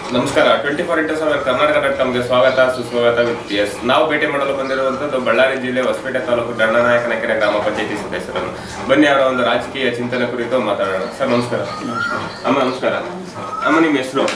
ನಮಸ್ಕಾರ twenty four into seven Karnataka dot ಕಾಮ್ಗೆ ಸ್ವಾಗತ ಸುಸ್ವಾಗತ ವಿತ್ ಎಸ್ ನಾವು ಭೇಟಿ ಮಾಡಲು ಬಂದಿರುವಂಥದ್ದು ಬಳ್ಳಾರಿ ಜಿಲ್ಲೆ ಹೊಸಪೇಟೆ ತಾಲೂಕು ದಂಡನಾಯಕನಕೆರೆ ಗ್ರಾಮ ಪಂಚಾಯತಿ ಸದಸ್ಯರನ್ನು ಬನ್ನಿ ಅವರ ಒಂದು ರಾಜಕೀಯ ಚಿಂತನೆ ಕುರಿತು ಮಾತಾಡೋಣ ಸರ್ ನಮಸ್ಕಾರ ಅಮ್ಮ ನಮಸ್ಕಾರ ಅಮ್ಮ ನಿಮ್ಮ ಹೆಸರು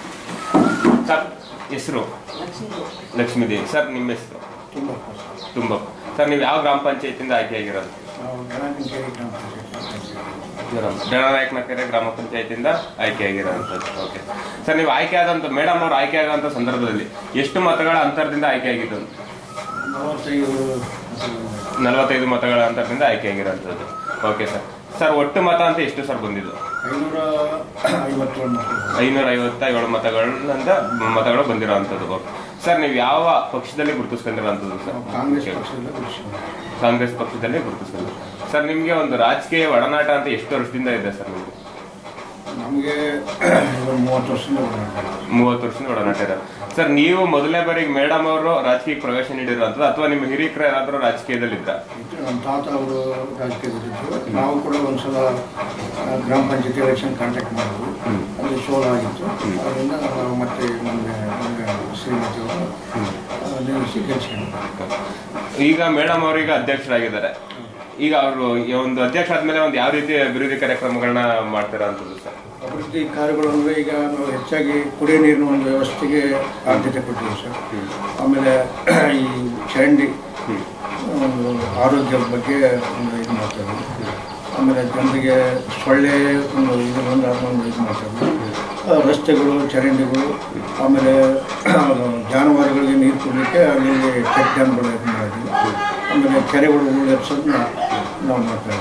ಸರ್ ಹೆಸರು ಲಕ್ಷ್ಮೀದೇವಿ ಸರ್ ನಿಮ್ಮ ಹೆಸರು ತುಂಬ ತುಂಬ ಸರ್ ನೀವು ಯಾವ ಗ್ರಾಮ ಪಂಚಾಯತಿಯಿಂದ ಆಯ್ಕೆಯಾಗಿರೋದು ನಾವು ಗಣಪಂಚಾಯತಿ ಗ್ರಾಮ ಪಂಚಾಯತಿ ದಂಡನಾಯಕನಕೆರೆ ಗ್ರಾಮ ಪಂಚಾಯತಿಯಿಂದ ಆಯ್ಕೆಯಾಗಿರೋಂಥದ್ದು ಓಕೆ ಸರ್ ನೀವು ಆಯ್ಕೆ ಆದಂಥ ಮೇಡಮ್ ಅವರು ಆಯ್ಕೆ ಆದಂಥ ಸಂದರ್ಭದಲ್ಲಿ ಎಷ್ಟು ಮತಗಳ ಅಂತರದಿಂದ ಆಯ್ಕೆಯಾಗಿದ್ದು ನಲವತ್ತೈದು ನಲವತ್ತೈದು ಮತಗಳ ಅಂತರದಿಂದ ಆಯ್ಕೆಯಾಗಿರೋಂಥದ್ದು ಓಕೆ ಸರ್ ಸರ್ ಒಟ್ಟು ಮತ ಅಂತ ಎಷ್ಟು ಸರ್ ಬಂದಿದ್ದು ಐನೂರ ಐವತ್ತೇಳು ಮಕ್ಕಳು ಐನೂರ ಐವತ್ತ ಏಳು ಮತಗಳಿಂದ ಮತಗಳು ಬಂದಿರೋಂಥದ್ದು ಓಕೆ ಸರ್ ನೀವು ಯಾವ ಪಕ್ಷದಲ್ಲಿ ಗುರುತಿಸ್ಕೊಂಡಿರೋಂಥದ್ದು ಸರ್ ಕಾಂಗ್ರೆಸ್ ಪಕ್ಷದಿಂದ ಗಳಿಸಿದ್ರು ಕಾಂಗ್ರೆಸ್ ಪಕ್ಷದಲ್ಲಿ ಗುರುತಿಸ್ಕೊಂಡು ಸರ್ ನಿಮಗೆ ಒಂದು ರಾಜಕೀಯ ಒಡನಾಟ ಅಂತ ಎಷ್ಟು ವರ್ಷದಿಂದ ಇದೆ ಸರ್ ನಿಮಗೆ ನಮಗೆ ಒಂದು ಮೂವತ್ತು ವರ್ಷದಿಂದ ಒಡನಾಟ. ಮೂವತ್ತು ವರ್ಷದಿಂದ ಒಡನಾಟ ಇದೆ ಸರ್ ನೀವು ಮೊದಲನೇ ಬಾರಿಗೆ ಮೇಡಮ್ ಅವರು ರಾಜಕೀಯಕ್ಕೆ ಪ್ರವೇಶ ನೀಡಿರೋಂಥದ್ದು ಅಥವಾ ನಿಮ್ಮ ಹಿರಿಕರು ಯಾರಾದರೂ ರಾಜಕೀಯದಲ್ಲಿದ್ದ ಇತ್ತು ನಮ್ಮ ತಾತ ಅವರು ರಾಜಕೀಯದಲ್ಲಿದ್ದರು ನಾವು ಕೂಡ ಒಂದ್ಸಲ ಆ, ಗ್ರಾಮ ಪಂಚಾಯತಿ ಎಲೆಕ್ಷನ್ ಕಾಂಟ್ಯಾಕ್ಟ್ ಮಾಡಿದ್ವಿ ಅಲ್ಲಿ ಸೋಲ್ ಆಗಿತ್ತು ಅದರಿಂದ ನಾವು ಮತ್ತೆ ನಮಗೆ ನಮಗೆ ಶ್ರೀಮತಿ ಅವರು ಆ, ನೇಮಿಸಿ ಗೆಲ್ಸ್ಕೊಂಡ್ರು ಈಗ ಮೇಡಮ್ ಅವರೀಗ ಅಧ್ಯಕ್ಷರಾಗಿದ್ದಾರೆ ಈಗ ಅವರು ಒಂದು ಅಧ್ಯಕ್ಷ ಆದ್ಮೇಲೆ ಒಂದು ಯಾವ ರೀತಿ ಅಭಿವೃದ್ಧಿ ಕಾರ್ಯಕ್ರಮಗಳನ್ನ ಮಾಡ್ತೀರಾ ಅಂತದ್ದು ಸರ್ ಅಭಿವೃದ್ಧಿ ಕಾರ್ಯಗಳು ಅಂದರೆ ಈಗ ನಾವು ಹೆಚ್ಚಾಗಿ ಕುಡಿಯೋ ನೀರಿನ ಒಂದು ವ್ಯವಸ್ಥೆಗೆ ಆದ್ಯತೆ ಕೊಟ್ಟಿದ್ದೀವಿ ಸರ್ ಆಮೇಲೆ ಈ ಚರಂಡಿ ಒಂದು ಆರೋಗ್ಯದ ಬಗ್ಗೆ ಒಂದು ಇದು ಮಾಡ್ತಾ ಇದ್ದೀವಿ ಆಮೇಲೆ ಜನರಿಗೆ ಸೊಳ್ಳೆ ಒಂದು ಇದು ಒಂದು ಅದೊಂದು ಇದು ಮಾಡ್ತಾ ಇದ್ದೀವಿ ಆ, ರಸ್ತೆಗಳು ಚರಂಡಿಗಳು ಆಮೇಲೆ ಜಾನುವಾರುಗಳಿಗೆ ನೀರು ಕುಡಲಿಕ್ಕೆ ಅಲ್ಲಿ ಚೆಕ್ ಡ್ಯಾಮ್ಗಳು ಇದು ಮಾಡಿದ್ವಿ ಆಮೇಲೆ ಕೆರೆಗಳು ಉಳಿಸೋದನ್ನ ನಾವು ಮಾಡ್ತಾ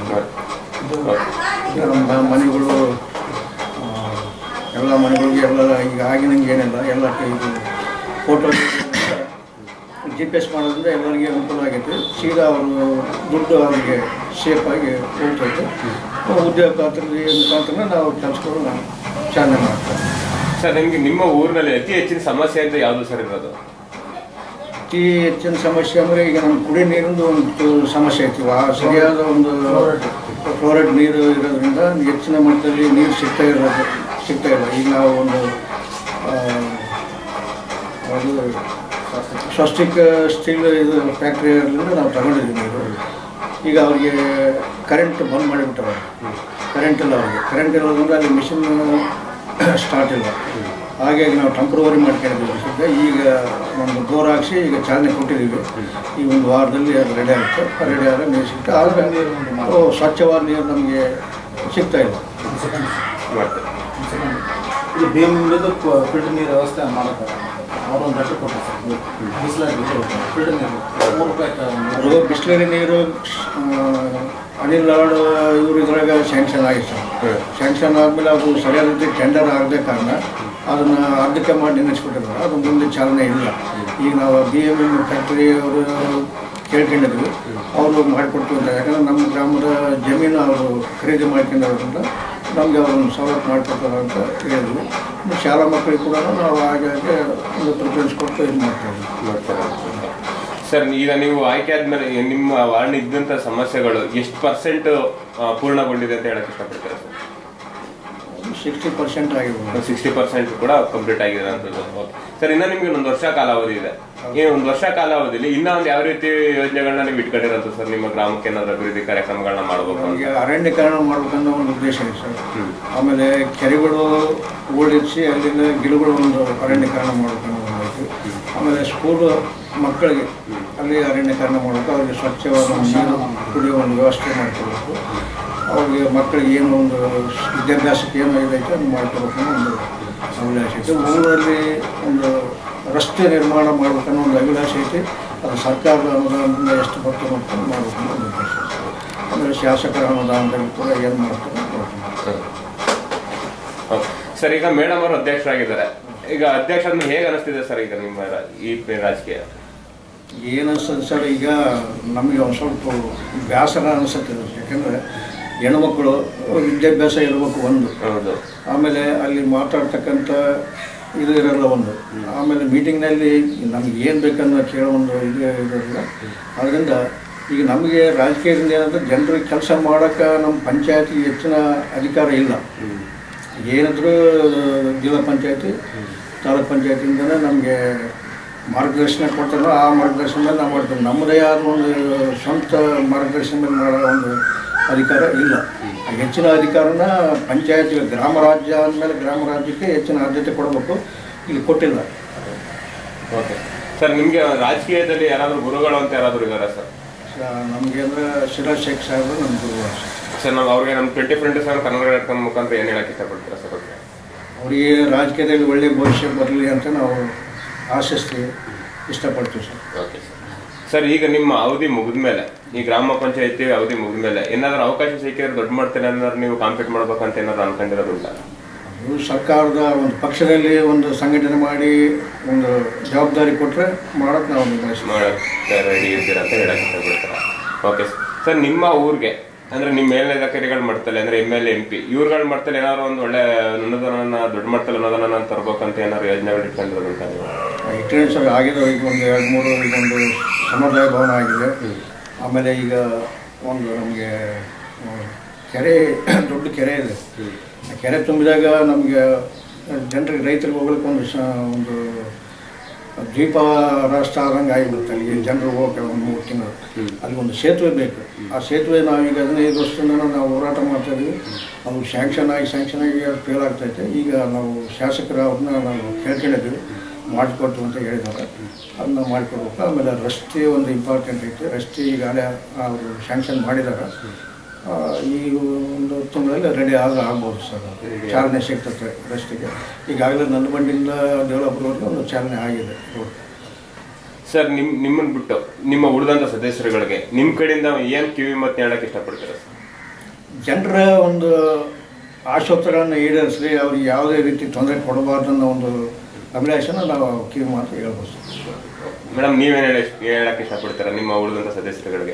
ಇದ್ದೀವಿ ನಮ್ಮ ಮನೆಗಳು ಆ, ಎಲ್ಲ ಮನೆಗಳಿಗೆ ಎಲ್ಲ ಈಗ ಆಗಿನಂಗೆ ಏನಿಲ್ಲ ಎಲ್ಲ ಇದು ಫೋಟೋ ಜಿ ಪಿ ಎಸ್ ಮಾಡೋದ್ರಿಂದ ಎಲ್ಲರಿಗೆ ಅನುಕೂಲ ಆಗೈತೆ ಸೀದಾ ಅವರು ದುಡ್ಡು ಅವರಿಗೆ ಸೇಫಾಗಿ ಹೋಗ್ತೈತೆ ಉದ್ಯೋಗ ಖಾತ್ರಿ ಮುಖಾಂತರ ನಾವು ಕೆಲಸಗಳು ನಾವು ಚಾಲನೆ ಮಾಡ್ತೇವೆ ಸರ್ ನಿಮ್ಗೆ ನಿಮ್ಮ ಊರಿನಲ್ಲಿ ಅತಿ ಹೆಚ್ಚಿನ ಸಮಸ್ಯೆ ಅಂತ ಯಾವುದು ಸರ್ ಇರೋದು ಅತಿ ಹೆಚ್ಚಿನ ಸಮಸ್ಯೆ ಅಂದರೆ ಈಗ ನಮ್ಮ ಕುಡಿ ನೀರಿಂದು ಒಂದು ಸಮಸ್ಯೆ ಐತಿ ಆ ಸರಿಯಾದ ಒಂದು ಫ್ಲೋರೈಡ್ ನೀರು ಇರೋದ್ರಿಂದ ಹೆಚ್ಚಿನ ಮಟ್ಟದಲ್ಲಿ ನೀರು ಸಿಗ್ತಾ ಇರೋದು ಸಿಗ್ತಾ ಇಲ್ಲ ಈಗ ನಾವು ಒಂದು ಆ, ಅದು ಸ್ವಸ್ತಿಕ್ ಸ್ಟೀಲ್ ಇದು ಫ್ಯಾಕ್ಟ್ರಿಯಿಂದ ನಾವು ತಗೊಂಡಿದ್ದೀವಿ ನೀರು ಈಗ ಅವ್ರಿಗೆ ಕರೆಂಟ್ ಬಂದ್ ಮಾಡಿಬಿಟ್ಟಾರೆ ಕರೆಂಟ್ ಇಲ್ಲ ಅವ್ರಿಗೆ ಕರೆಂಟ್ ಇರೋದ್ರಿಂದ ಅಲ್ಲಿ ಮಿಷಿನ್ ಸ್ಟಾರ್ಟ್ ಇಲ್ಲ ಹಾಗಾಗಿ ನಾವು ಟೆಂಪ್ರವರಿ ಮಾಡ್ಕೊಂಡಿದ್ದೀವಿ ಸದ್ಯ ಈಗ ಒಂದು ಬೋರ್ ಹಾಕ್ಸಿ ಈಗ ಚಾಲನೆ ಕೊಟ್ಟಿದ್ದೀವಿ ಈ ಒಂದು ವಾರದಲ್ಲಿ ಅದು ರೆಡಿ ಆಗುತ್ತೆ ರೆಡಿ ಆದರೆ ನೀರು ಸಿಗ್ತದೆ ಆದರೆ ಓ, ಸ್ವಚ್ಛವಾದ ನೀರು ನಮಗೆ ಸಿಗ್ತಾ ಇಲ್ಲ ಮಾಡ್ತಾರೆ ಇಲ್ಲಿ ಬೇವಿನಿಂದ ಫಿಲ್ಟರ್ ನೀರು ವ್ಯವಸ್ಥೆ ಮಾಡ್ತಾರೆ ಅವರು ಒಂದು ಲೆಟರ್ ಕೊಟ್ಟರು ಸರ್ ಬಿಸಿಲಾಗಿ ಫಿಲ್ಟರ್ ನೀರು ಮೂರು ರೂಪಾಯಿ ಅದು ಬಿಸ್ಲರಿ ನೀರು ಆ, ಅನಿಲ್ ಲಾಡ್ ಇವ್ರ ಇದ್ರಾಗ ಸ್ಯಾಂಕ್ಷನ್ ಆಗಿತ್ತು ಸರ್ ಸ್ಯಾಂಕ್ಷನ್ ಆದಮೇಲೆ ಅದು ಸರಿಯಾದ ರೀತಿ ಟೆಂಡರ್ ಆಗದೆ ಕಾರಣ ಅದನ್ನು ಅರ್ಧಕ್ಕೆ ಮಾಡಿ ನಿಲ್ಲಿಸ್ಬಿಟ್ಟಿದ್ರು ಅದು ಮುಂದೆ ಚಾಲನೆ ಇಲ್ಲ ಈಗ ನಾವು ಬಿ ಎಮ್ ಎಮ್ ಫ್ಯಾಕ್ಟ್ರಿ ಅವರು ಕೇಳ್ಕೊಂಡಿದ್ವಿ ಅವರು ಮಾಡಿಕೊಡ್ತೀವಿ ಅಂತ ಯಾಕಂದ್ರೆ ನಮ್ಮ ಗ್ರಾಮದ ಜಮೀನು ಅವರು ಖರೀದಿ ಮಾಡ್ಕೊಂಡಿರೋದ್ರಿಂದ ನಮಗೆ ಅವರನ್ನು ಸವಲತ್ತು ಮಾಡಿಕೊಡ್ತಾರೆ ಅಂತ ಹೇಳಿದ್ವಿ ಇನ್ನು ಶಾಲಾ ಮಕ್ಕಳಿಗೆ ಕೂಡ ನಾವು ಹಾಗಾಗಿ ಒಂದು ಪ್ರಿಫರೆನ್ಸ್ ಕೊಟ್ಟು ಇದು ಮಾಡ್ತಾ ಇದ್ವಿ ಮಾಡ್ತಾರೆ ಸರ್ ಈಗ ನೀವು ಆಯ್ಕೆ ಆದ್ಮೇಲೆ ನಿಮ್ಮ ವಾರ್ಡ್ ಇದ್ದಂತ ಸಮಸ್ಯೆಗಳು ಎಷ್ಟು ಪರ್ಸೆಂಟ್ ಪೂರ್ಣಗೊಂಡಿದೆ ಅಂತ ಹೇಳಕ್ ಇಷ್ಟಪಡ್ತಾರೆ ಸರ್ ಸಿಕ್ಸ್ಟಿ ಪರ್ಸೆಂಟ್ ಆಗಿರ್ಬೋದು ಸಿಕ್ಸ್ಟಿ ಪರ್ಸೆಂಟ್ ಕೂಡ ಕಂಪ್ಲೀಟ್ ಆಗಿದೆ ಅಂತದ್ದು ಓಕೆ ಸರ್ ಇನ್ನ ನಿಮ್ಗೆ ಒಂದು ವರ್ಷ ಕಾಲಾವಧಿ ಇದೆ ಈ ಒಂದು ವರ್ಷ ಕಾಲಾವಧಿಯಲ್ಲಿ ಇನ್ನ ಒಂದು ಯಾವ ರೀತಿ ಯೋಜನೆಗಳನ್ನ ನೀವು ಇಟ್ಕೊಂಡಿರೋದು ಸರ್ ನಿಮ್ಮ ಗ್ರಾಮಕ್ಕೆ ಏನಾದ್ರು ಅಭಿವೃದ್ಧಿ ಕಾರ್ಯಕ್ರಮಗಳನ್ನ ಮಾಡಬೇಕು ಅಂತ ಈಗ ಅರಣ್ಯೀಕರಣ ಮಾಡ್ಬೇಕನ್ನೋ ಒಂದು ಉದ್ದೇಶ ಇದೆ ಸರ್ ಆಮೇಲೆ ಕೆರೆಗಳು ಓಡಿಸಿ ಅಲ್ಲಿಂದ ಗಿಡಗಳು ಒಂದು ಅರಣ್ಯೀಕರಣ ಮಾಡ್ಬೇಕನ್ನೋ ಒಂದು ಐತಿ ಆಮೇಲೆ ಸ್ಕೂಲ್ ಮಕ್ಕಳಿಗೆ ಅಲ್ಲಿ ಅರಣ್ಯೀಕರಣ ಮಾಡಬೇಕು ಅವ್ರಿಗೆ ಸ್ವಚ್ಛವಾದ ನೀರು ಕುಡಿಯೋ ಒಂದು ವ್ಯವಸ್ಥೆ ಮಾಡ್ಕೊಳ್ಬೇಕು ಅವ್ರಿಗೆ ಮಕ್ಕಳಿಗೆ ಏನು ಒಂದು ವಿದ್ಯಾಭ್ಯಾಸಕ್ಕೆ ಏನು ಇದೈತೆ ಅದನ್ನು ಮಾಡ್ಕೊಬೇಕು ಅನ್ನೋ ಒಂದು ಅಭಿಲಾಷೆ ಐತೆ ಊರಲ್ಲಿ ಒಂದು ರಸ್ತೆ ನಿರ್ಮಾಣ ಮಾಡ್ಬೇಕನ್ನೋ ಒಂದು ಅಭಿಲಾಷೆ ಐತಿ ಅದು ಸರ್ಕಾರದ ಅನುದಾನದಿಂದ ಎಷ್ಟು ಬರ್ತದೆ ಅಂತ ಮಾಡ್ಬೇಕು ಅನ್ನೋ ಒಂದು ಉದ್ದೇಶ ಐತೆ. ಆಮೇಲೆ ಶಾಸಕರ ಅನುದಾನದಲ್ಲಿ ಕೂಡ ಏನು ಮಾಡ್ತಾರೆ ನೋಡ್ತೀನಿ. ಓಕೆ. ಸರ್ ಈಗ ಮೇಡಮ್ ಅವರು ಅಧ್ಯಕ್ಷರಾಗಿದ್ದಾರೆ ಈಗ ಅಧ್ಯಕ್ಷ ಅಂದ್ರೆ ಹೇಗೆ ಅನಿಸ್ತಿದೆ ಸರ್ ಈಗ ನಿಮ್ಮ ರಾ- ಈ ರಾಜಕೀಯ ಏನು ಅನ್ಸ್ತದೆ ಸರ್ ಈಗ ನಮಗೆ ಒಂದು ಸ್ವಲ್ಪ ಬೇಸರ ಅನಿಸುತ್ತೆ ಯಾಕಂದರೆ ಹೆಣ್ಮಕ್ಳು ವಿದ್ಯಾಭ್ಯಾಸ ಇರಬೇಕು ಒಂದು ಹೌದು ಆಮೇಲೆ ಅಲ್ಲಿ ಮಾತಾಡ್ತಕ್ಕಂಥ ಇದು ಇರಲ್ಲ ಒಂದು ಆಮೇಲೆ ಮೀಟಿಂಗ್ನಲ್ಲಿ ನಮ್ಗೆ ಏನು ಬೇಕನ್ನೋ ಕೇಳೋ ಒಂದು ಇದು ಇರೋದಿಲ್ಲ ಅದರಿಂದ ಈಗ ನಮಗೆ ರಾಜಕೀಯದಿಂದ ಏನಂದ್ರೆ ಜನರಿಗೆ ಕೆಲಸ ಮಾಡೋಕ್ಕೆ ನಮ್ಮ ಪಂಚಾಯತಿಗೆ ಹೆಚ್ಚಿನ ಅಧಿಕಾರ ಇಲ್ಲ ಏನಾದರೂ ಜಿಲ್ಲಾ ಪಂಚಾಯತಿ ತಾಲೂಕ್ ಪಂಚಾಯತಿಂದನೇ ನಮಗೆ ಮಾರ್ಗದರ್ಶನ ಕೊಡ್ತಾರೋ ಆ ಮಾರ್ಗದರ್ಶನದಲ್ಲಿ ನಾವು ಮಾಡ್ತೀವಿ ನಮ್ಮದೇ ಆದ ಒಂದು ಸ್ವಂತ ಮಾರ್ಗದರ್ಶನದಲ್ಲಿ ಮಾಡೋ ಒಂದು ಅಧಿಕಾರ ಇಲ್ಲ ಆ ಹೆಚ್ಚಿನ ಅಧಿಕಾರನ ಪಂಚಾಯತ್ ಗ್ರಾಮ ರಾಜ್ಯ ಅಂದಮೇಲೆ ಗ್ರಾಮ ರಾಜ್ಯಕ್ಕೆ ಹೆಚ್ಚಿನ ಆದ್ಯತೆ ಕೊಡಬೇಕು ಇಲ್ಲಿ ಕೊಟ್ಟಿಲ್ಲ ಓಕೆ ಸರ್ ನಿಮಗೆ ರಾಜಕೀಯದಲ್ಲಿ ಯಾರಾದರೂ ಗುರುಗಳು ಅಂತ ಯಾರಾದರೂ ಇದ್ದಾರಾ ಸರ್ ನಮಗೆ ಅಂದರೆ ಶಿರಾಜ್ ಶೇಖ್ ಸಾಹೇಬರು ನಮ್ಮ ಗುರು ಸರ್ ನಾವು ಅವ್ರಿಗೆ ನಮ್ಮ twenty friend sir Kannada dot com ಮುಖಾಂತರ ಏನು ಹೇಳಕ್ಕೆ ಇಷ್ಟಪಡ್ತೀರಾ ಸರ್ ಅವ್ರಿಗೆ ಅವರಿಗೆ ರಾಜಕೀಯದಲ್ಲಿ ಒಳ್ಳೆಯ ಭವಿಷ್ಯ ಬರಲಿ ಅಂತ ನಾವು ಆಶಿಸ್ತೀವಿ ಇಷ್ಟಪಡ್ತೀವಿ ಸರ್ ಓಕೆ ಸರ್ ಸರ್ ಈಗ ನಿಮ್ಮ ಅವಧಿ ಮುಗಿದ ಮೇಲೆ ಈ ಗ್ರಾಮ ಪಂಚಾಯತಿ ಅವಧಿ ಮುಗಿದ ಮೇಲೆ ಏನಾದರೂ ಅವಕಾಶ ಸಿಕ್ಕಿದ್ರೆ ದೊಡ್ಡ ಮಾಡ್ತೇನೆ ಅನ್ನೋದು ನೀವು ಕಾಂಪೀಟ್ ಮಾಡ್ಬೇಕಂತ ಏನಾದ್ರು ಅನ್ಕೊಂಡಿರೋದುಂಟಾ ಅದು ಸರ್ಕಾರದ ಒಂದು ಪಕ್ಷದಲ್ಲಿ ಒಂದು ಸಂಘಟನೆ ಮಾಡಿ ಒಂದು ಜವಾಬ್ದಾರಿ ಕೊಟ್ಟರೆ ಮಾಡೋಕೆ ನಾವು ನಿಭಾಯಿಸ್ತೀವಿ ಮಾಡಕ್ಕೆ ರೆಡಿ ಇರ್ತೀರಾ ಅಂತ ಹೇಳಕ್ಕೆ ಇಷ್ಟಪಡ್ತೀರಾ ಓಕೆ ಸರ್ ನಿಮ್ಮ ಊರಿಗೆ ಅಂದ್ರೆ ನಿಮ್ಮ ಮೇಲಧಿಕಾರಿಗಳು ಮಾಡ್ತಲ್ಲ ಅಂದ್ರೆ ಎಮ್ ಎಲ್ ಎಂ ಪಿ ಇವ್ರುಗಳು ಮಾಡ್ತಲ್ಲ ಏನಾದ್ರು ಒಂದು ಒಳ್ಳೆ ಅನುದಾನ ದೊಡ್ಡ ಮಟ್ಟದಲ್ಲಿ ಅನುದಾನ ತರ್ಬೇಕಂತ ಏನಾದ್ರು ಯೋಜನೆಗಳು ಇಟ್ಕೊಂಡಿರೋದುಂಟಾ ನೀವು ಇಟ್ಟರೆ ಸರ್ ಆಗಿದೆ ಈಗ ಒಂದು ಎರಡು ಮೂರು ಈಗ ಒಂದು ಸಮುದಾಯ ಭವನ ಆಗಿದೆ ಆಮೇಲೆ ಈಗ ಒಂದು ನಮಗೆ ಕೆರೆ ದೊಡ್ಡ ಕೆರೆ ಇದೆ ಆ ಕೆರೆ ತುಂಬಿದಾಗ ನಮಗೆ ಜನರಿಗೆ ರೈತರಿಗೆ ಹೋಗ್ಲಿಕ್ಕೆ ಒಂದು ಶ ಒಂದು ದ್ವೀಪ ರಾಷ್ಟ್ರ ಆದಂಗೆ ಆಗಿಬಿಡುತ್ತೆ ಅಲ್ಲಿ ಜನರು ಹೋಗಕ್ಕೆ ಒಂದು ಮೂರು ತಿಂಗಳು ಅಲ್ಲಿ ಒಂದು ಸೇತುವೆ ಬೇಕು ಆ ಸೇತುವೆ ನಾವೀಗ ಹದಿನೈದು ವರ್ಷದಿಂದ ನಾವು ಹೋರಾಟ ಮಾಡ್ತಾ ಇದ್ದೀವಿ ಅದು ಸ್ಯಾಂಕ್ಷನ್ ಆಗಿ ಸ್ಯಾಂಕ್ಷನ್ ಆಗಿ ಅದು ಫೇಲ್ ಆಗ್ತೈತೆ ಈಗ ನಾವು ಶಾಸಕರ ಅವ್ರನ್ನ ನಾವು ಕೇಳ್ಕೊಂಡಿದ್ದೀವಿ ಮಾಡಿಕೊಟ್ಟು ಅಂತ ಹೇಳಿದ್ದಾರೆ ಅದನ್ನ ಮಾಡಿಕೊಡ್ಬೇಕು ಆಮೇಲೆ ರಸ್ತೆ ಒಂದು ಇಂಪಾರ್ಟೆಂಟ್ ಐತೆ ರಸ್ತೆ ಈಗಾಗಲೇ ಅವರು ಸ್ಯಾಂಕ್ಷನ್ ಮಾಡಿದ್ದಾರೆ ಆ, ಈ ಒಂದು ತಿಂಗಳಲ್ಲಿ ರೆಡಿ ಆಗ ಆಗ್ಬೋದು ಸರ್ ಚಾಲನೆ ಸಿಗ್ತದೆ ರಸ್ತೆಗೆ ಈಗಾಗಲೇ ನನ್ನ ಬಂಡಿಯಿಂದ ಡೆವಲಪ್ವರೆಗೆ ಒಂದು ಚಾಲನೆ ಆಗಿದೆ ರೋಡ್ ಸರ್ ನಿಮ್ ನಿಮ್ಮನ್ನ ಬಿಟ್ಟು ನಿಮ್ಮ ಉಳಿದಂತ ಸದಸ್ಯರುಗಳಿಗೆ ನಿಮ್ ಕಡೆಯಿಂದ ಏನ್ ಕಿವಿ ಮತ್ತೆ ಹೇಳಕ್ ಇಷ್ಟಪಡ್ತೀರಾ ಸರ್ ಜನರ ಒಂದು ಆಶೋತ್ತರಗಳನ್ನು ಈಡೇರಿಸಲಿ ಅವ್ರಿಗೆ ಯಾವುದೇ ರೀತಿ ತೊಂದರೆ ಕೊಡಬಾರ್ದು ಅನ್ನೋ ಒಂದು ಅಭಿಲಾಷನ ನಾವು ಕಿವಿ ಮಾತು ಹೇಳ್ಬೋದು ಸರ್. ಮೇಡಮ್ ನೀವೇನ್ ಹೇಳ ಹೇಳಕ್ ಇಷ್ಟಪಡ್ತೀರಾ ನಿಮ್ಮ ಉಳಿದಂತ ಸದಸ್ಯರುಗಳಿಗೆ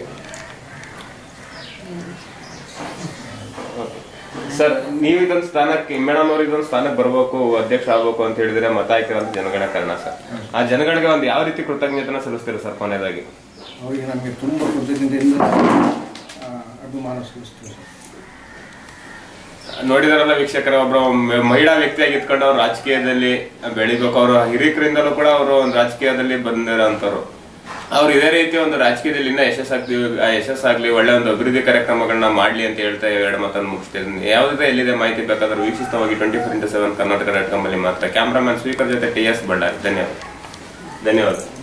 ಸರ್ ನೀವು ಇದೊಂದು ಸ್ಥಾನಕ್ಕೆ ಮೇಡಮ್ ಅವ್ರು ಇದೊಂದು ಸ್ಥಾನಕ್ಕೆ ಬರ್ಬೇಕು ಅಧ್ಯಕ್ಷ ಆಗ್ಬೇಕು ಅಂತ ಹೇಳಿದ್ರೆ ಮತ ಹಾಕಿರೋಂಥ ಜನಗಣ ಕಾರಣ ಸರ್ ಆ ಜನಗಳಿಗೆ ಒಂದು ಯಾವ ರೀತಿ ಕೃತಜ್ಞತೆನ ಸಲ್ಲಿಸ್ತೀರಾ ಸರ್ ಕೊನೆಯದಾಗಿ ಅವರಿಗೆ ನಮಗೆ ತುಂಬ ಕೃತಜ್ಞತೆಯಿಂದ ಆ, ಅಭಿಮಾನ ಸಲ್ಲಿಸ್ತೀವಿ ಸರ್ ನೋಡಿದಾರಲ್ಲ ವೀಕ್ಷಕರ ಒಬ್ಬರು ಮಹಿಳಾ ವ್ಯಕ್ತಿಯಾಗಿ ಇದ್ಕೊಂಡು ಅವ್ರು ರಾಜಕೀಯದಲ್ಲಿ ಬೆಳಿಬೇಕು ಅವರು ಹಿರಿಕರಿಂದಲೂ ಕೂಡ ಅವರು ಒಂದು ರಾಜಕೀಯದಲ್ಲಿ ಬಂದಿರೋಂಥವ್ರು ಅವ್ರು ಇದೇ ರೀತಿ ಒಂದು ರಾಜಕೀಯದಲ್ಲಿ ಇನ್ನೂ ಯಶಸ್ಸಾಗ್ಲಿ ಯಶಸ್ಸಾಗ್ಲಿ ಒಳ್ಳೆ ಒಂದು ಅಭಿವೃದ್ಧಿ ಕಾರ್ಯಕ್ರಮಗಳನ್ನ ಮಾಡ್ಲಿ ಅಂತ ಹೇಳ್ತಾ ಎರಡು ಮಾತನ್ನು ಮುಗಿಸ್ತಿದ್ದೀನಿ ಯಾವುದೇ ಎಲ್ಲಿದೆ ಮಾಹಿತಿ ಬೇಕಾದ್ರೆ ವೀಕ್ಷಿಸ್ತವಾಗಿ twenty four into seven Karnataka dot ಕಾಮಲ್ಲಿ ಮಾತ್ರ ಕ್ಯಾಮ್ರಾಮನ್ ಸ್ವೀಕರ್ ಜೊತೆ ಟಿ ಎಸ್ ಬಳ್ಳಾರಿ ಧನ್ಯವಾದ ಧನ್ಯವಾದ